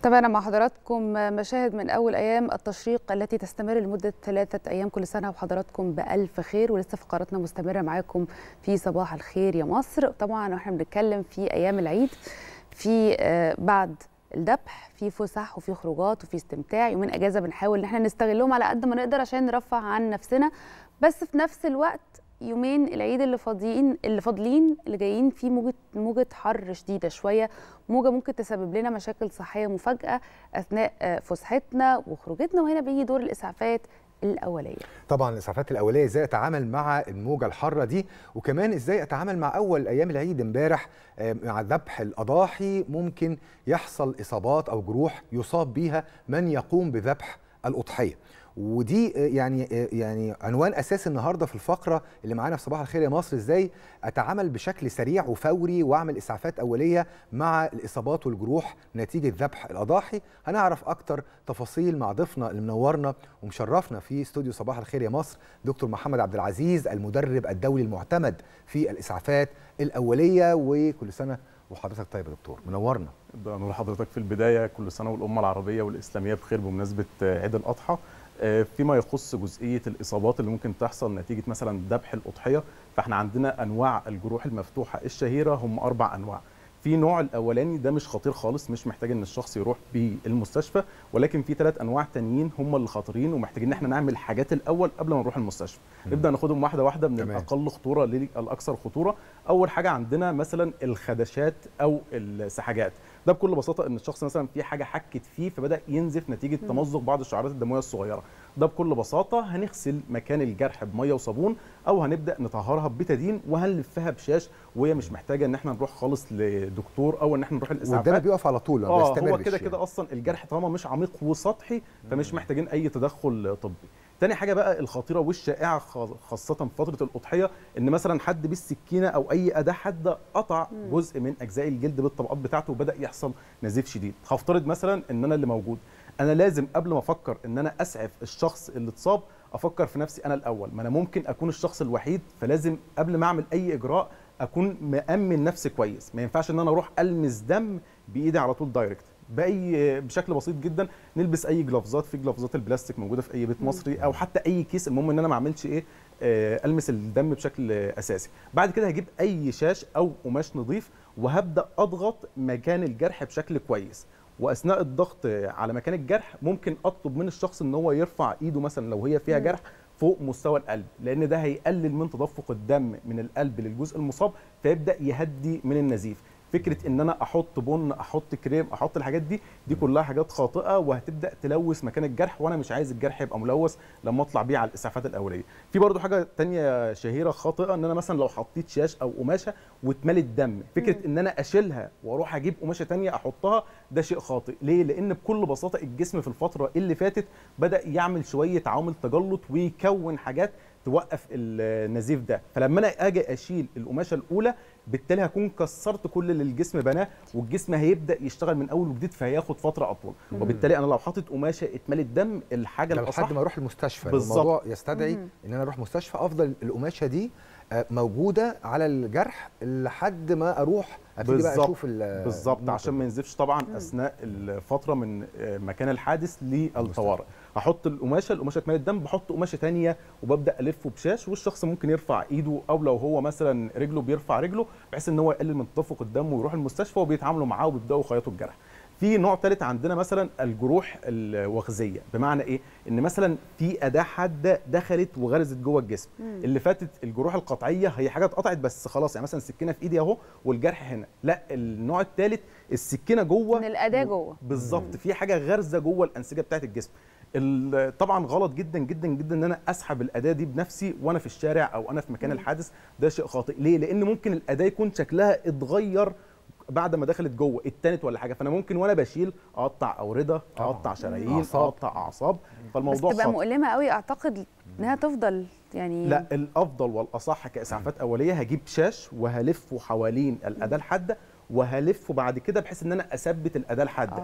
تابعنا مع حضراتكم مشاهد من أول أيام التشريق التي تستمر لمدة ثلاثة أيام كل سنة وحضراتكم بألف خير ولسه فقراتنا مستمرة معاكم في صباح الخير يا مصر طبعا واحنا بنتكلم في أيام العيد في بعد الذبح في فسح وفي خروجات وفي استمتاع يومين اجازه بنحاول ان احنا نستغلهم على قد ما نقدر عشان نرفع عن نفسنا بس في نفس الوقت يومين العيد اللي فاضيين اللي فاضلين اللي جايين فيه موجه موجه حر شديده شويه موجه ممكن تسبب لنا مشاكل صحيه مفاجاه اثناء فسحتنا وخروجتنا وهنا بيجي دور الاسعافات الاوليه طبعا الاسعافات الاوليه ازاي اتعامل مع الموجه الحاره دي وكمان ازاي اتعامل مع اول ايام العيد امبارح مع ذبح الاضاحي ممكن يحصل اصابات او جروح يصاب بيها من يقوم بذبح الاضحيه ودي يعني يعني عنوان اساسي النهارده في الفقره اللي معانا في صباح الخير يا مصر ازاي اتعامل بشكل سريع وفوري واعمل اسعافات اوليه مع الاصابات والجروح نتيجه ذبح الاضاحي هنعرف اكتر تفاصيل مع ضيفنا اللي منورنا ومشرفنا في استوديو صباح الخير يا مصر دكتور محمد عبد العزيز المدرب الدولي المعتمد في الاسعافات الاوليه وكل سنه وحضرتك طيب يا دكتور منورنا نور حضرتك في البدايه كل سنه والامه العربيه والاسلاميه بخير بمناسبه عيد الاضحى فيما يخص جزئيه الاصابات اللي ممكن تحصل نتيجه مثلا ذبح الاضحيه فاحنا عندنا انواع الجروح المفتوحه الشهيره هم اربع انواع في نوع الاولاني ده مش خطير خالص مش محتاج ان الشخص يروح بالمستشفى ولكن في ثلاث انواع تانيين هم اللي خطيرين ومحتاجين ان احنا نعمل حاجات الاول قبل ما نروح المستشفى نبدا ناخدهم واحده واحده من تمام. الاقل خطوره للاكثر خطوره اول حاجه عندنا مثلا الخدشات او السحاجات ده بكل بساطه ان الشخص مثلا في حاجه حكت فيه فبدا ينزف نتيجه تمزق بعض الشعيرات الدمويه الصغيره ده بكل بساطه هنغسل مكان الجرح بميه وصابون او هنبدا نطهرها ببتادين وهنلفها بشاش وهي مش محتاجه ان احنا نروح خالص لدكتور او ان احنا نروح الاسعافات والدم بيقف على طول اه هو كده كده اصلا الجرح طالما مش عميق وسطحي فمش محتاجين اي تدخل طبي تاني حاجه بقى الخطيره والشائعه خاصه في فتره الاضحيه ان مثلا حد بالسكينه او اي اداه حاده قطع جزء من اجزاء الجلد بالطبقات بتاعته وبدا يحصل نزيف شديد هفترض مثلا ان انا اللي موجود انا لازم قبل ما افكر ان انا اسعف الشخص اللي اتصاب افكر في نفسي انا الاول ما انا ممكن اكون الشخص الوحيد فلازم قبل ما اعمل اي اجراء اكون مامن نفسي كويس ما ينفعش ان انا اروح المس دم بايدي على طول دايركت باي بشكل بسيط جدا نلبس اي جلافزات في جلافزات البلاستيك موجوده في اي بيت مصري او حتى اي كيس المهم ان انا ما اعملش ايه المس الدم بشكل اساسي بعد كده هجيب اي شاش او قماش نظيف وهبدا اضغط مكان الجرح بشكل كويس واثناء الضغط على مكان الجرح ممكن اطلب من الشخص ان هو يرفع ايده مثلا لو هي فيها جرح فوق مستوى القلب لان ده هيقلل من تدفق الدم من القلب للجزء المصاب فيبدا يهدي من النزيف فكره ان انا احط بن احط كريم احط الحاجات دي دي كلها حاجات خاطئه وهتبدا تلوث مكان الجرح وانا مش عايز الجرح يبقى ملوث لما اطلع بيه على الاسعافات الاوليه في برضو حاجه تانية شهيره خاطئه ان انا مثلا لو حطيت شاش او قماشه واتملت دم فكره ان انا اشيلها واروح اجيب قماشه تانية احطها ده شيء خاطئ ليه لان بكل بساطه الجسم في الفتره اللي فاتت بدا يعمل شويه عوامل تجلط ويكون حاجات توقف النزيف ده فلما انا اجي اشيل القماشه الاولى بالتالي هكون كسرت كل اللي الجسم بناه والجسم هيبدا يشتغل من اول وجديد فهياخد فتره اطول مم. وبالتالي انا لو حاطط قماشه اتملت دم الحاجه لو لحد ما اروح المستشفى الموضوع يستدعي مم. ان انا اروح مستشفى افضل القماشه دي موجوده على الجرح لحد ما اروح ابتدي بقى اشوف بالظبط عشان ما ينزفش طبعا مم. اثناء الفتره من مكان الحادث للطوارئ هحط القماشه القماشه اتملت دم بحط قماشه ثانيه وببدا الفه بشاش والشخص ممكن يرفع ايده او لو هو مثلا رجله بيرفع رجله بحيث ان هو يقلل من تدفق الدم ويروح المستشفى وبيتعاملوا معاه وبيبداوا يخيطوا الجرح في نوع ثالث عندنا مثلا الجروح الوخزيه بمعنى ايه ان مثلا في اداه حاده دخلت وغرزت جوه الجسم مم. اللي فاتت الجروح القطعيه هي حاجه اتقطعت بس خلاص يعني مثلا السكينه في ايدي اهو والجرح هنا لا النوع الثالث السكينه جوه من الاداه جوه بالظبط في حاجه غارزه جوه الانسجه بتاعه الجسم طبعا غلط جدا جدا جدا ان انا اسحب الاداه دي بنفسي وانا في الشارع او انا في مكان الحادث ده شيء خاطئ ليه لان ممكن الاداه يكون شكلها اتغير بعد ما دخلت جوه اتنت ولا حاجه فانا ممكن وانا بشيل اقطع اورده اقطع شرايين اقطع اعصاب فالموضوع بس تبقى مؤلمه قوي اعتقد انها تفضل يعني لا الافضل والاصح كاسعافات اوليه هجيب شاش وهلفه حوالين الاداه الحاده وهلفه بعد كده بحيث ان انا اثبت الاداه الحاده آه.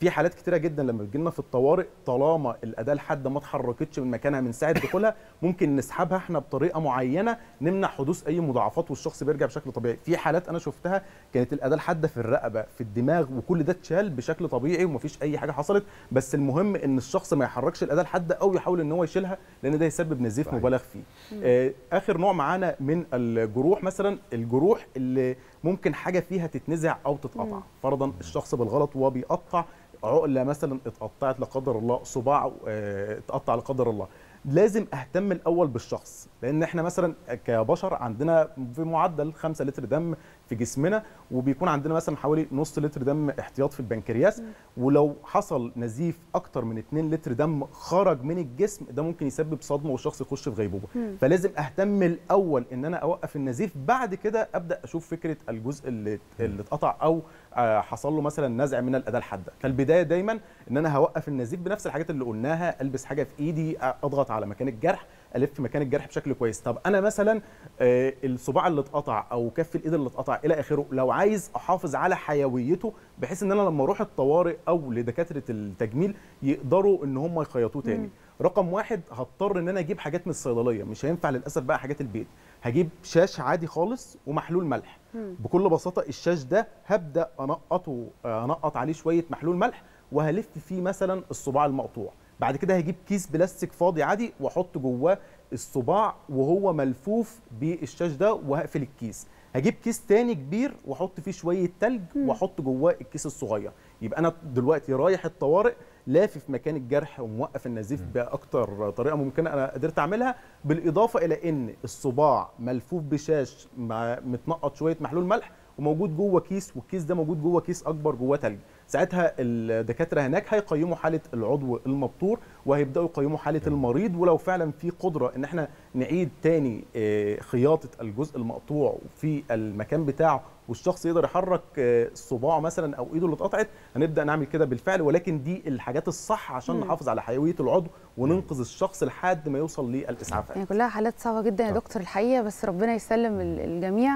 في حالات كتيره جدا لما بتجي لنا في الطوارئ طالما الاداه الحاده ما اتحركتش من مكانها من ساعه دخولها ممكن نسحبها احنا بطريقه معينه نمنع حدوث اي مضاعفات والشخص بيرجع بشكل طبيعي في حالات انا شفتها كانت الاداه الحاده في الرقبه في الدماغ وكل ده اتشال بشكل طبيعي ومفيش اي حاجه حصلت بس المهم ان الشخص ما يحركش الاداه الحاده او يحاول ان هو يشيلها لان ده يسبب نزيف صحيح. مبالغ فيه آه اخر نوع معانا من الجروح مثلا الجروح اللي ممكن حاجه فيها تتنزع او تتقطع مم. فرضا الشخص بالغلط وهو بيقطع عقله مثلا اتقطعت لا قدر الله صباع آه، اتقطع لا قدر الله لازم اهتم الاول بالشخص لان احنا مثلا كبشر عندنا في معدل 5 لتر دم في جسمنا وبيكون عندنا مثلا حوالي نص لتر دم احتياط في البنكرياس ولو حصل نزيف اكتر من 2 لتر دم خرج من الجسم ده ممكن يسبب صدمه والشخص يخش في غيبوبه مم. فلازم اهتم الاول ان انا اوقف النزيف بعد كده ابدا اشوف فكره الجزء اللي اللي اتقطع او آه، حصل له مثلا نزع من الاداه الحاده فالبدايه دايما ان انا هوقف النزيف بنفس الحاجات اللي قلناها البس حاجه في ايدي اضغط على مكان الجرح الف مكان الجرح بشكل كويس طب انا مثلا آه، الصباع اللي اتقطع او كف الايد اللي اتقطع الى اخره لو عايز احافظ على حيويته بحيث ان انا لما اروح الطوارئ او لدكاتره التجميل يقدروا ان هم يخيطوه تاني مم. رقم واحد هضطر ان انا اجيب حاجات من الصيدليه مش هينفع للاسف بقى حاجات البيت هجيب شاش عادي خالص ومحلول ملح مم. بكل بساطه الشاش ده هبدا انقطه انقط عليه شويه محلول ملح وهلف فيه مثلا الصباع المقطوع بعد كده هجيب كيس بلاستيك فاضي عادي واحط جواه الصباع وهو ملفوف بالشاش ده وهقفل الكيس هجيب كيس تاني كبير واحط فيه شويه تلج واحط جواه الكيس الصغير يبقى انا دلوقتي رايح الطوارئ لافف مكان الجرح وموقف النزيف باكتر طريقه ممكنه انا قدرت اعملها بالاضافه الى ان الصباع ملفوف بشاش مع متنقط شويه محلول ملح وموجود جوه كيس والكيس ده موجود جوه كيس اكبر جواه تلج ساعتها الدكاتره هناك هيقيموا حاله العضو المبتور وهيبداوا يقيموا حاله المريض ولو فعلا في قدره ان احنا نعيد تاني آه، خياطه الجزء المقطوع في المكان بتاعه والشخص يقدر يحرك آه، صباعه مثلا او ايده اللي اتقطعت هنبدا نعمل كده بالفعل ولكن دي الحاجات الصح عشان مم. نحافظ على حيويه العضو وننقذ الشخص لحد ما يوصل للاسعافات يعني كلها حالات صعبه جدا يا طبعا. دكتور الحقيقه بس ربنا يسلم ال- الجميع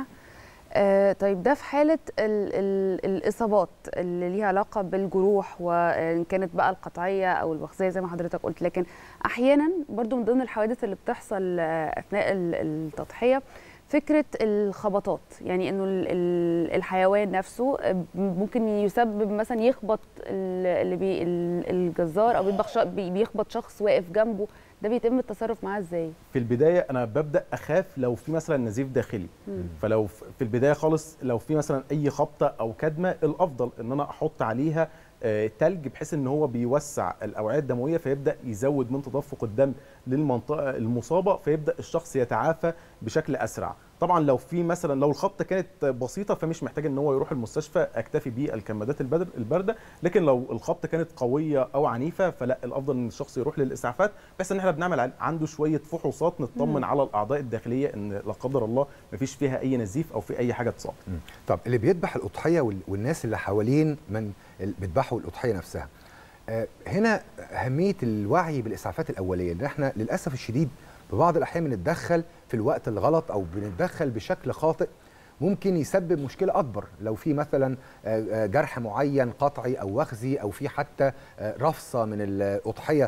آه طيب ده في حاله ال ال الاصابات اللي ليها علاقه بالجروح وان كانت بقى القطعيه او الوخزيه زي ما حضرتك قلت لكن احيانا برضو من ضمن الحوادث اللي بتحصل آه، اثناء ال- التضحيه فكره الخبطات يعني انه ال- ال- الحيوان نفسه آه، ممكن يسبب مثلا يخبط ال- اللي بي ال- الجزار او بيطبخ ش- بي- بيخبط شخص واقف جنبه ده بيتم التصرف معاه ازاي؟ في البدايه انا ببدا اخاف لو في مثلا نزيف داخلي فلو ف- في البدايه خالص لو في مثلا اي خبطه او كدمه الافضل ان انا احط عليها آه، تلج بحيث ان هو بيوسع الاوعيه الدمويه فيبدا يزود من تدفق الدم للمنطقه المصابه فيبدا الشخص يتعافى بشكل اسرع طبعا لو في مثلا لو الخبطه كانت بسيطه فمش محتاج ان هو يروح المستشفى اكتفي بالكمادات البدر البارده لكن لو الخبطه كانت قويه او عنيفه فلا الافضل ان الشخص يروح للاسعافات بحيث ان احنا بنعمل عن- عنده شويه فحوصات نطمن مم. على الاعضاء الداخليه ان لا قدر الله مفيش فيها اي نزيف او في اي حاجه تصاب مم. طب اللي بيذبح الاضحيه وال- والناس اللي حوالين من ال- بيذبحوا الاضحيه نفسها آه، هنا اهميه الوعي بالاسعافات الاوليه ان احنا للاسف الشديد في بعض الاحيان بنتدخل في الوقت الغلط او بنتدخل بشكل خاطئ ممكن يسبب مشكله اكبر لو في مثلا آه، آه، جرح معين قطعي او وخزي او في حتى آه، رفصه من الاضحيه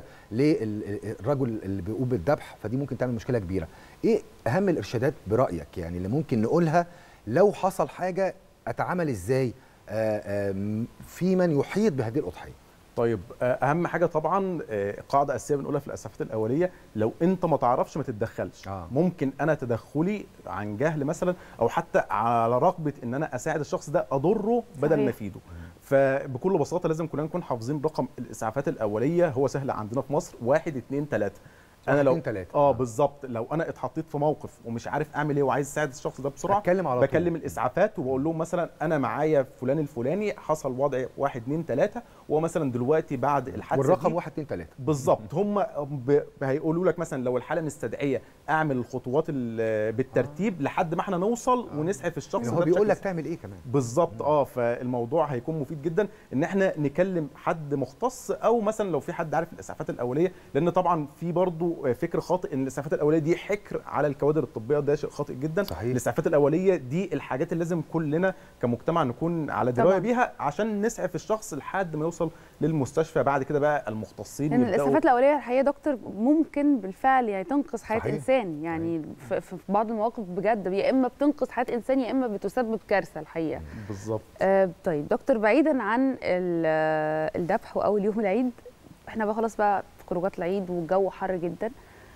للرجل اللي بيقوم بالذبح فدي ممكن تعمل مشكله كبيره ايه اهم الارشادات برايك يعني اللي ممكن نقولها لو حصل حاجه اتعامل ازاي آه، آم، في من يحيط بهذه الاضحيه طيب آه، اهم حاجه طبعا آه، قاعده اساسيه بنقولها في الاسعافات الاوليه لو انت ما تعرفش ما تتدخلش آه. ممكن انا تدخلي عن جهل مثلا او حتى على رغبه ان انا اساعد الشخص ده اضره بدل صحيح. ما افيده فبكل بساطه لازم كلنا نكون حافظين رقم الاسعافات الاوليه هو سهل عندنا في مصر واحد اتنين تلاته واحد، انا لو اتنين، تلاتة. اه آه. بالظبط لو انا اتحطيت في موقف ومش عارف اعمل ايه وعايز اساعد الشخص ده بسرعه اتكلم على طول. بكلم الاسعافات وبقول لهم مثلا انا معايا فلان الفلاني حصل وضع واحد اتنين تلاته وهو مثلا دلوقتي بعد الحادثه والرقم دي واحد اتنين تلاته بالظبط هم ب... هيقولوا لك مثلا لو الحاله مستدعيه اعمل الخطوات ال- بالترتيب لحد ما احنا نوصل ونسعف الشخص يعني ده هو بيقول بشكل لك تعمل ايه كمان بالظبط اه فالموضوع هيكون مفيد جدا ان احنا نكلم حد مختص او مثلا لو في حد عارف الاسعافات الاوليه لان طبعا في برضو برضو فكر خاطئ ان الاسعافات الاوليه دي حكر على الكوادر الطبيه ده شيء خاطئ جدا صحيح. الاسعافات الاوليه دي الحاجات اللي لازم كلنا كمجتمع نكون على درايه طبعاً. بيها عشان نسعف الشخص لحد ما يوصل للمستشفى بعد كده بقى المختصين لان يبدأوا- الاسعافات الاوليه الحقيقه دكتور ممكن بالفعل يعني تنقذ حياه صحيح. انسان يعني في, في بعض المواقف بجد يا اما بتنقذ حياه انسان يا اما بتسبب كارثه الحقيقه بالظبط آه طيب دكتور بعيدا عن ال- آه، الذبح او اليوم العيد احنا بقى خلاص بقى في خروجات العيد والجو حر جدا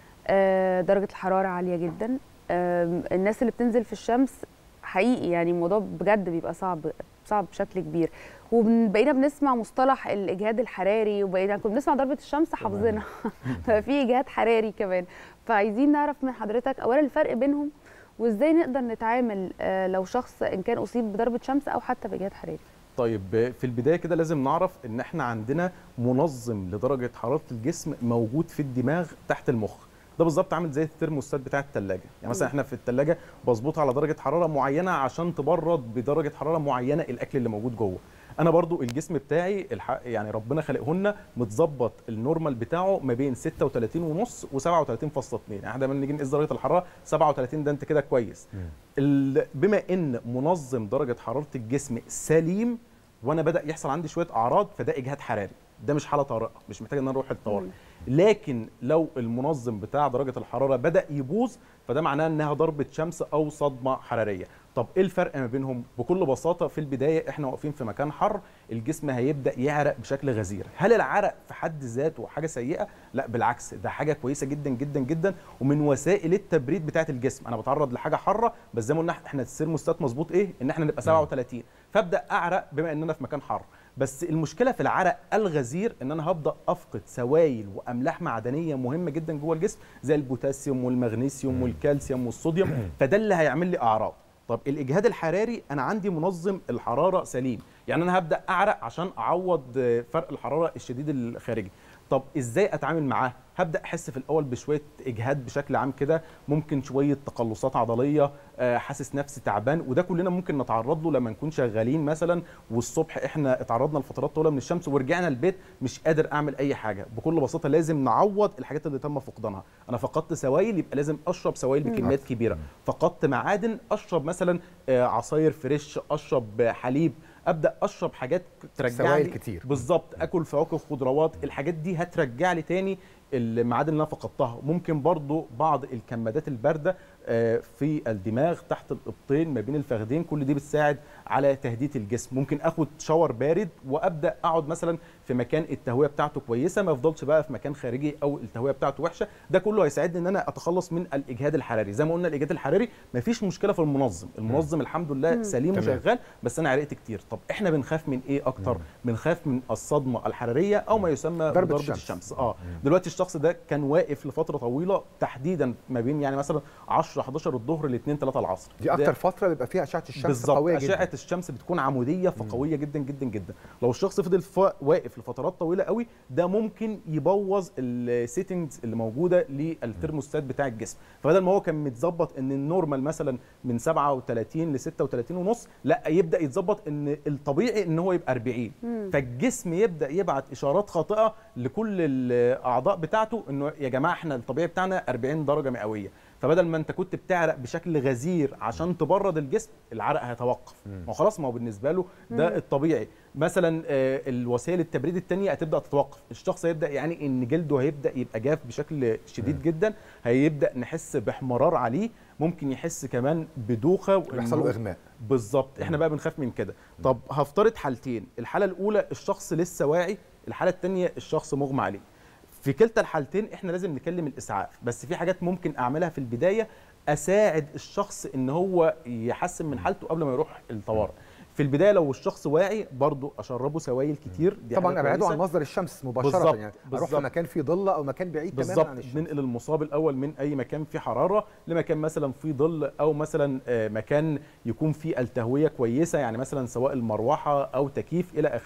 آه درجه الحراره عاليه جدا آه الناس اللي بتنزل في الشمس حقيقي يعني الموضوع بجد بيبقى صعب صعب بشكل كبير وبقينا بنسمع مصطلح الاجهاد الحراري وبقينا كنا بنسمع ضربه الشمس حافظينها ففي اجهاد حراري كمان فعايزين نعرف من حضرتك اولا الفرق بينهم وازاي نقدر نتعامل آه، لو شخص ان كان اصيب بضربه شمس او حتى باجهاد حراري طيب في البدايه كده لازم نعرف ان احنا عندنا منظم لدرجه حراره الجسم موجود في الدماغ تحت المخ ده بالظبط عامل زي الترموستات بتاع الثلاجه يعني مثلا احنا في الثلاجه بظبطها على درجه حراره معينه عشان تبرد بدرجه حراره معينه الاكل اللي موجود جوه انا برضو الجسم بتاعي الحق يعني ربنا خلقهن متظبط النورمال بتاعه ما بين 36 ونص و37.2 يعني احنا لما نيجي نقيس درجه الحراره 37 ده انت كده كويس ال- بما ان منظم درجه حراره الجسم سليم وانا بدا يحصل عندي شويه اعراض فده اجهاد حراري ده مش حاله طارئه مش محتاج ان انا اروح الطوارئ لكن لو المنظم بتاع درجه الحراره بدا يبوظ فده معناه انها ضربه شمس او صدمه حراريه طب ايه الفرق ما بينهم بكل بساطه في البدايه احنا واقفين في مكان حر الجسم هيبدا يعرق بشكل غزير هل العرق في حد ذاته حاجه سيئه لا بالعكس ده حاجه كويسه جدا جدا جدا ومن وسائل التبريد بتاعه الجسم انا بتعرض لحاجه حاره بس زي ما قلنا احنا السيرموستات مظبوط ايه ان احنا نبقى 37 فابدا اعرق بما ان انا في مكان حر بس المشكله في العرق الغزير ان انا هبدا افقد سوائل واملاح معدنيه مهمه جدا جوه الجسم زي البوتاسيوم والمغنيسيوم والكالسيوم والصوديوم فده اللي هيعمل لي اعراض طب الاجهاد الحراري انا عندي منظم الحراره سليم يعني انا هبدا اعرق عشان اعوض آه، فرق الحراره الشديد الخارجي طب ازاي اتعامل معاه هبدا احس في الاول بشويه اجهاد بشكل عام كده ممكن شويه تقلصات عضليه آه، حاسس نفسي تعبان وده كلنا ممكن نتعرض له لما نكون شغالين مثلا والصبح احنا اتعرضنا لفترات طويله من الشمس ورجعنا البيت مش قادر اعمل اي حاجه بكل بساطه لازم نعوض الحاجات اللي تم فقدانها انا فقدت سوائل يبقى لازم اشرب سوائل بكميات كبيره فقدت معادن اشرب مثلا آه، عصاير فريش اشرب آه، حليب ابدا اشرب حاجات ترجع سوائل لي كتير. بالظبط اكل فواكه خضروات الحاجات دي هترجع لي تاني المعادن اللي انا فقدتها ممكن برضو بعض الكمادات البارده آه، في الدماغ تحت الابطين ما بين الفخذين كل دي بتساعد على تهدئه الجسم ممكن اخد شاور بارد وابدا اقعد مثلا في مكان التهويه بتاعته كويسه ما افضلش بقى في مكان خارجي او التهويه بتاعته وحشه ده كله هيساعدني ان انا اتخلص من الاجهاد الحراري زي ما قلنا الاجهاد الحراري مفيش مشكله في المنظم المنظم الحمد لله سليم تمام. وشغال بس انا عرقت كتير طب احنا بنخاف من ايه اكتر بنخاف من الصدمه الحراريه او ما يسمى ضربة ضربه الشمس. الشمس اه دلوقتي الشخص ده كان واقف لفتره طويله تحديدا ما بين يعني مثلا 10 11 الظهر ل 2 3 العصر دي ده اكتر فتره بيبقى فيها اشعه الشمس بالظبط قويه اشعه جدا الشمس بتكون عموديه فقويه جدا جدا جدا لو الشخص فضل ف- واقف لفترات طويله قوي ده ممكن يبوظ السيتنجز اللي موجوده للترموستات بتاع الجسم فبدل ما هو كان متظبط ان النورمال مثلا من 37 ل 36 ونص لا يبدا يتظبط ان الطبيعي ان هو يبقى 40 فالجسم يبدا يبعت اشارات خاطئه لكل الاعضاء بتاعته انه يا جماعه احنا الطبيعي بتاعنا 40 درجه مئويه فبدل ما انت كنت بتعرق بشكل غزير عشان تبرد الجسم العرق هيتوقف ما هو خلاص ما هو بالنسبه له ده الطبيعي مثلا آه، الوسائل التبريد التانية هتبدا تتوقف الشخص هيبدا يعني ان جلده هيبدا يبقى جاف بشكل شديد جدا هيبدا نحس باحمرار عليه ممكن يحس كمان بدوخه وإن بيحصل هو- له اغماء بالظبط احنا بقى بنخاف من كده طب هفترض حالتين الحاله الاولى الشخص لسه واعي الحاله الثانيه الشخص مغمى عليه في كلتا الحالتين احنا لازم نكلم الاسعاف بس في حاجات ممكن اعملها في البدايه اساعد الشخص ان هو يحسن من حالته قبل ما يروح الطوارئ في البدايه لو الشخص واعي برضه اشربه سوائل كتير دي طبعا حاجة ابعده عن كويسة. مصدر الشمس مباشره بالظبط، يعني اروح في بالظبط. مكان فيه ضله او مكان بعيد تماما بالظبط عن الشمس ننقل المصاب الاول من اي مكان فيه حراره لمكان مثلا فيه ظل او مثلا آه، مكان يكون فيه التهويه كويسه يعني مثلا سواء المروحه او تكييف الى اخره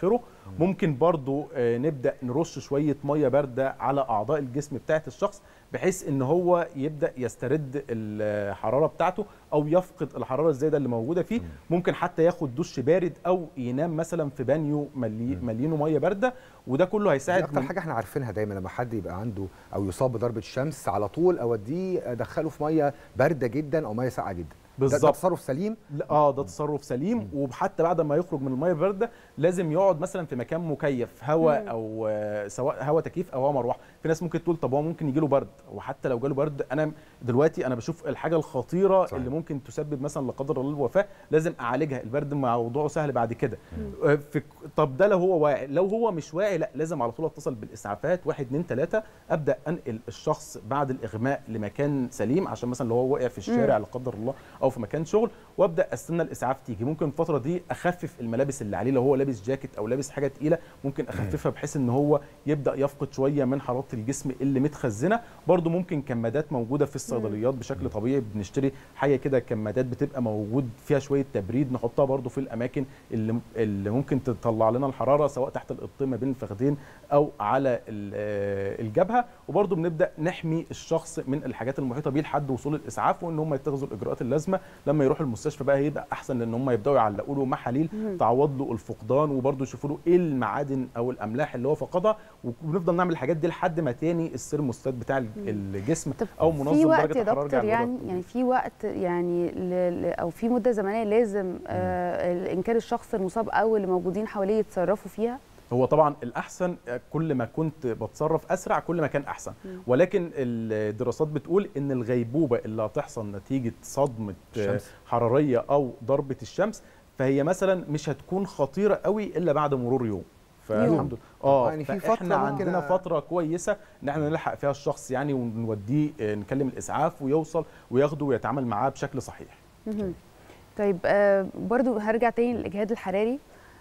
ممكن برضو آه، نبدا نرش شويه ميه بارده على اعضاء الجسم بتاعه الشخص بحيث ان هو يبدا يسترد الحراره بتاعته او يفقد الحراره الزايده اللي موجوده فيه ممكن حتى ياخد دش بارد او ينام مثلا في بانيو ملي مليانه ميه بارده وده كله دي هيساعد اكتر من- حاجه احنا عارفينها دايما لما حد يبقى عنده او يصاب بضربه شمس على طول اوديه ادخله في ميه بارده جدا او ميه ساقعه جدا ده- ده بالظبط. تصرف سليم لا، اه ده تصرف سليم وحتى بعد ما يخرج من الميه البارده لازم يقعد مثلا في مكان مكيف هواء او آه، سواء هواء تكييف او هواء مروحه في ناس ممكن تقول طب هو ممكن يجي له برد وحتى لو جاله برد انا دلوقتي انا بشوف الحاجه الخطيره صحيح. صحيح. اللي ممكن تسبب مثلا لا قدر الله الوفاه لازم اعالجها البرد موضوعه سهل بعد كده آه، في طب ده لو هو واعي لو هو مش واعي لا لازم على طول اتصل بالاسعافات واحد اتنين تلاته ابدا انقل الشخص بعد الاغماء لمكان سليم عشان مثلا لو هو واقع في الشارع لا قدر الله او في مكان شغل وابدا استنى الاسعاف تيجي ممكن الفتره دي اخفف الملابس اللي عليه لو هو لابس جاكيت او لابس حاجه تقيله ممكن اخففها بحيث ان هو يبدا يفقد شويه من حراره الجسم اللي متخزنه برضو ممكن كمادات موجوده في الصيدليات بشكل طبيعي بنشتري حاجه كده كمادات بتبقى موجود فيها شويه تبريد نحطها برضو في الاماكن اللي اللي ممكن تطلع لنا الحراره سواء تحت الابطين ما بين الفخذين او على ال- آه، الجبهه وبرضو بنبدا نحمي الشخص من الحاجات المحيطه بيه لحد وصول الاسعاف وان هم يتخذوا الاجراءات اللازمه لما يروحوا المستشفى بقى هيبقى احسن لان هم يبداوا يعلقوا له محاليل تعوض له الفقدان وبرضو يشوفوا له ايه المعادن او الاملاح اللي هو فقدها وبنفضل نعمل الحاجات دي لحد ما تاني السيرموستات بتاع ال- الجسم طب او في منظم وقت درجه يا الحراره دكتور يرجع يعني للوضع يعني في وقت يعني ل... ل... او في مده زمنيه لازم آه ان كان الشخص المصاب او اللي موجودين حواليه يتصرفوا فيها هو طبعا الاحسن كل ما كنت بتصرف اسرع كل ما كان احسن ولكن الدراسات بتقول ان الغيبوبه اللي هتحصل نتيجه صدمه الشمس. حراريه او ضربه الشمس فهي مثلا مش هتكون خطيره قوي الا بعد مرور يوم فالحمد لله اه يعني في يعني فترة احنا ممكن عندنا أ- فتره كويسه ان احنا نلحق فيها الشخص يعني ونوديه آه، نكلم الاسعاف ويوصل وياخده ويتعامل معاه بشكل صحيح مهم. طيب آه برضو هرجع تاني للاجهاد الحراري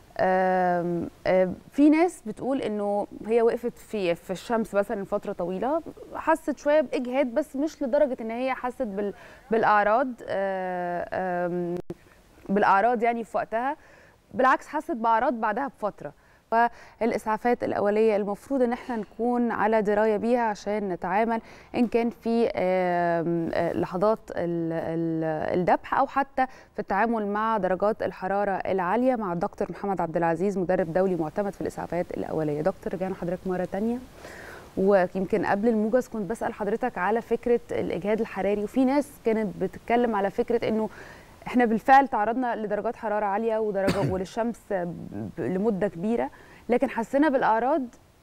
آم، آه في ناس بتقول انه هي وقفت في في الشمس مثلا فتره طويله حست شويه باجهاد بس مش لدرجه ان هي حست بال بالاعراض آه آم، بالاعراض يعني في وقتها بالعكس حست باعراض بعدها بفتره فالاسعافات الاوليه المفروض ان احنا نكون على درايه بيها عشان نتعامل ان كان في آم، آه، لحظات ال- ال- الذبح او حتى في التعامل مع درجات الحراره العاليه مع الدكتور محمد عبد العزيز مدرب دولي معتمد في الاسعافات الاوليه دكتور رجعنا حضرتك مره تانية ويمكن قبل الموجز كنت بسال حضرتك على فكره الاجهاد الحراري وفي ناس كانت بتتكلم على فكره انه احنا بالفعل تعرضنا لدرجات حراره عاليه ودرجه وللشمس ب- لمده كبيره لكن حسينا بالاعراض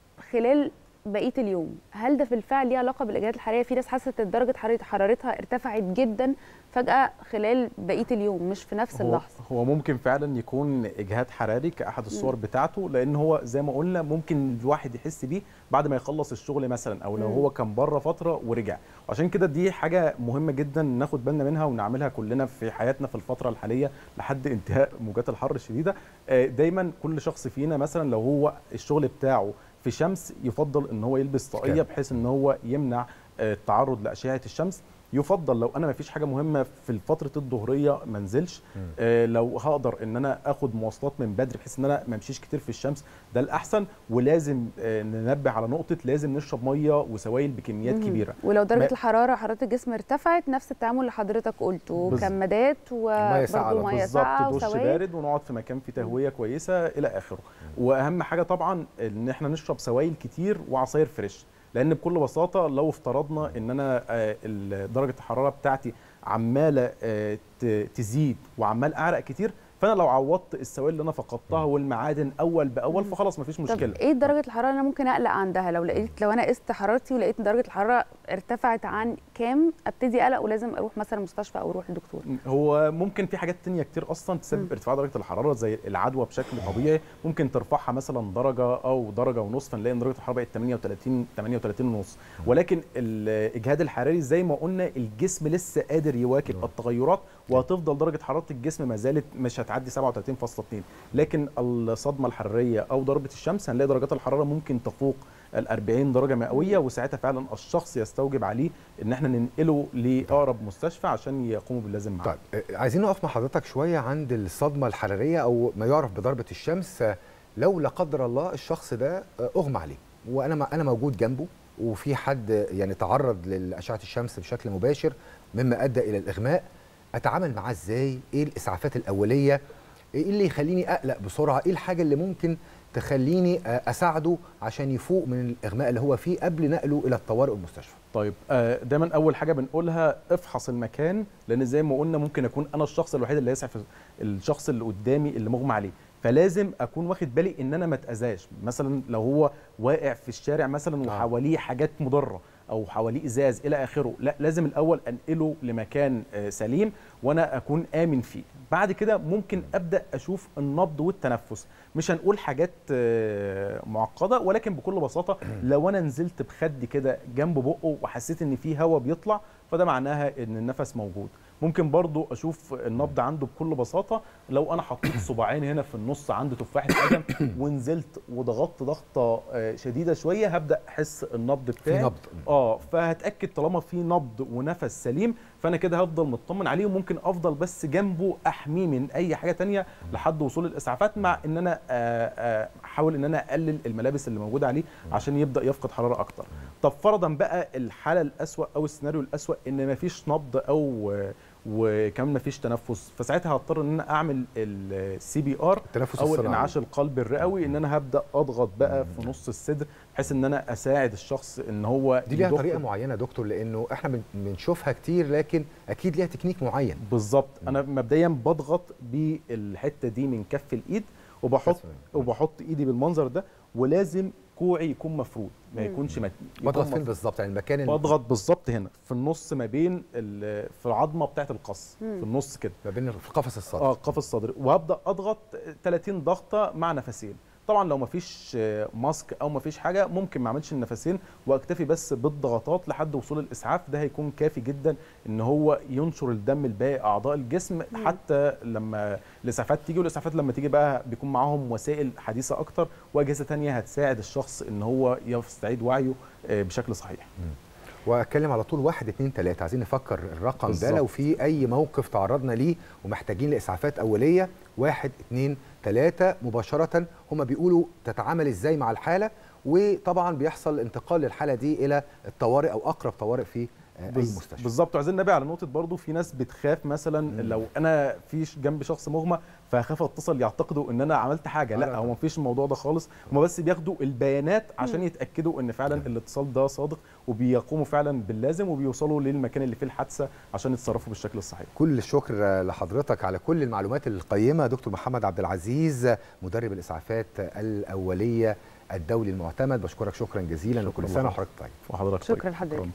خلال بقيه اليوم هل ده بالفعل ليه علاقه بالاجهاد الحراريه في ناس حست ان درجه حراره حرارتها ارتفعت جدا فجاه خلال بقيه اليوم مش في نفس هو, اللحظه هو ممكن فعلا يكون اجهاد حراري كاحد الصور بتاعته لان هو زي ما قلنا ممكن الواحد يحس بيه بعد ما يخلص الشغل مثلا او لو مم. هو كان بره فتره ورجع وعشان كده دي حاجه مهمه جدا ناخد بالنا منها ونعملها كلنا في حياتنا في الفتره الحاليه لحد انتهاء موجات الحر الشديده آه، دايما كل شخص فينا مثلا لو هو الشغل بتاعه في شمس يفضل ان هو يلبس طاقيه كامل. بحيث ان هو يمنع آه، التعرض لاشعه الشمس يفضل لو انا ما فيش حاجه مهمه في فتره الظهريه ما انزلش آه لو هقدر ان انا اخد مواصلات من بدري بحيث ان انا ما امشيش كتير في الشمس ده الاحسن ولازم آه ننبه على نقطه لازم نشرب ميه وسوائل بكميات مهم. كبيره ولو درجه ما- الحراره حراره الجسم ارتفعت نفس التعامل اللي حضرتك قلته بز- كمادات مية ساقعة وبرضه على ميه ساقعه بالظبط دش وسوائل بارد ونقعد في مكان فيه تهويه كويسه الى اخره واهم حاجه طبعا ان احنا نشرب سوائل كتير وعصاير فريش لان بكل بساطه لو افترضنا ان انا آه، ال- درجه الحراره بتاعتي عماله آه، ت- تزيد وعمال اعرق كتير فانا لو عوضت السوائل اللي انا فقدتها والمعادن اول باول فخلاص مفيش طب مشكله ايه درجه الحراره اللي انا ممكن اقلق عندها لو لقيت لو انا قست حرارتي ولقيت إن درجه الحراره ارتفعت عن كام ابتدي اقلق ولازم اروح مثلا مستشفى او اروح لدكتور هو ممكن في حاجات تانية كتير اصلا تسبب مم. ارتفاع درجه الحراره زي العدوى بشكل طبيعي ممكن ترفعها مثلا درجه او درجه ونص فنلاقي ان درجه الحراره بقت 38 38 ونص ولكن الاجهاد الحراري زي ما قلنا الجسم لسه قادر يواكب التغيرات وهتفضل درجه حراره الجسم ما زالت مش هتعدي 37.2 لكن الصدمه الحراريه او ضربه الشمس هنلاقي درجات الحراره ممكن تفوق ال 40 درجه مئويه وساعتها فعلا الشخص يستوجب عليه ان احنا ننقله لاقرب مستشفى عشان يقوموا باللازم معاه طيب آه، عايزين نقف مع حضرتك شويه عند الصدمه الحراريه او ما يعرف بضربه الشمس آه، لو لا قدر الله الشخص ده آه، اغمى عليه وانا انا موجود جنبه وفي حد يعني تعرض لاشعه الشمس بشكل مباشر مما ادى الى الاغماء اتعامل معاه ازاي ايه الاسعافات الاوليه ايه اللي يخليني اقلق بسرعه ايه الحاجه اللي ممكن تخليني آه، اساعده عشان يفوق من الاغماء اللي هو فيه قبل نقله الى الطوارئ والمستشفى طيب آه، دايما اول حاجه بنقولها افحص المكان لان زي ما قلنا ممكن اكون انا الشخص الوحيد اللي يسعف الشخص اللي قدامي اللي مغمى عليه فلازم اكون واخد بالي ان انا ما اتاذاش مثلا لو هو واقع في الشارع مثلا وحواليه حاجات مضره او حواليه ازاز الى اخره لا لازم الاول انقله لمكان آه، سليم وانا اكون امن فيه بعد كده ممكن ابدا اشوف النبض والتنفس مش هنقول حاجات آه، معقده ولكن بكل بساطه لو انا نزلت بخدي كده جنب بقه وحسيت ان في هواء بيطلع فده معناها ان النفس موجود ممكن برضو اشوف النبض عنده بكل بساطه لو انا حطيت صباعين هنا في النص عند تفاح القدم ونزلت وضغطت ضغطه آه، شديده شويه هبدا احس النبض بتاعي في نبض اه فهتاكد طالما في نبض ونفس سليم فانا كده هفضل مطمن عليه وممكن افضل بس جنبه احميه من اي حاجه تانية لحد وصول الاسعافات مع ان انا آه، آه، احاول ان انا اقلل الملابس اللي موجوده عليه عشان يبدا يفقد حراره اكتر طب فرضا بقى الحاله الاسوا او السيناريو الاسوا ان مفيش نبض او آه، وكمان مفيش تنفس فساعتها هضطر ان انا اعمل السي بي ار التنفس او الصناعي. الانعاش القلبي الرئوي ان انا هبدا اضغط بقى في نص الصدر بحيث ان انا اساعد الشخص ان هو دي ليها يضخ طريقه معينه يا دكتور لانه احنا بن- بنشوفها كتير لكن اكيد ليها تكنيك معين بالظبط انا مبدئيا بضغط بالحته دي من كف الايد وبحط تسلم. وبحط ايدي بالمنظر ده ولازم كوعي يكون مفرود ما يكونش متني يكون بضغط فين مفرود. بالظبط يعني المكان اللي بضغط بالظبط هنا في النص ما بين ال- في العظمه بتاعه القص في النص كده ما بين في قفص الصدر اه قفص صدري وهبدا اضغط 30 ضغطه مع نفسين طبعا لو مفيش آه، ماسك او مفيش حاجه ممكن ما اعملش النفسين واكتفي بس بالضغطات لحد وصول الاسعاف ده هيكون كافي جدا ان هو ينشر الدم لباقي اعضاء الجسم حتى لما الاسعافات تيجي والاسعافات لما تيجي بقى بيكون معاهم وسائل حديثه اكتر واجهزه تانية هتساعد الشخص ان هو يستعيد وعيه آه، بشكل صحيح واتكلم على طول واحد اتنين تلاته عايزين نفكر الرقم ده بالظبط. لو في اي موقف تعرضنا ليه ومحتاجين لاسعافات اوليه واحد اتنين تلاته مباشره هما بيقولوا تتعامل ازاي مع الحاله وطبعا بيحصل انتقال للحاله دي الى الطوارئ او اقرب طوارئ في آه، اي بز- مستشفى بالظبط وعايزين نبي على نقطه برضو في ناس بتخاف مثلا مم. لو انا في ش- جنبي شخص مغمى فهخاف اتصل يعتقدوا ان انا عملت حاجه آه، لا لا هو مفيش الموضوع ده خالص هم بس بياخدوا البيانات عشان يتاكدوا ان فعلا الاتصال ده صادق وبيقوموا فعلا باللازم وبيوصلوا للمكان اللي فيه الحادثه عشان يتصرفوا بالشكل الصحيح كل الشكر آه، لحضرتك على كل المعلومات القيمه دكتور محمد عبد العزيز مدرب الاسعافات الاوليه الدولي المعتمد بشكرك شكرا جزيلا شكراً وكل سنه لحضرتك. وحضرتك طيب وحضرتك شكراً طيب. لحضرتك.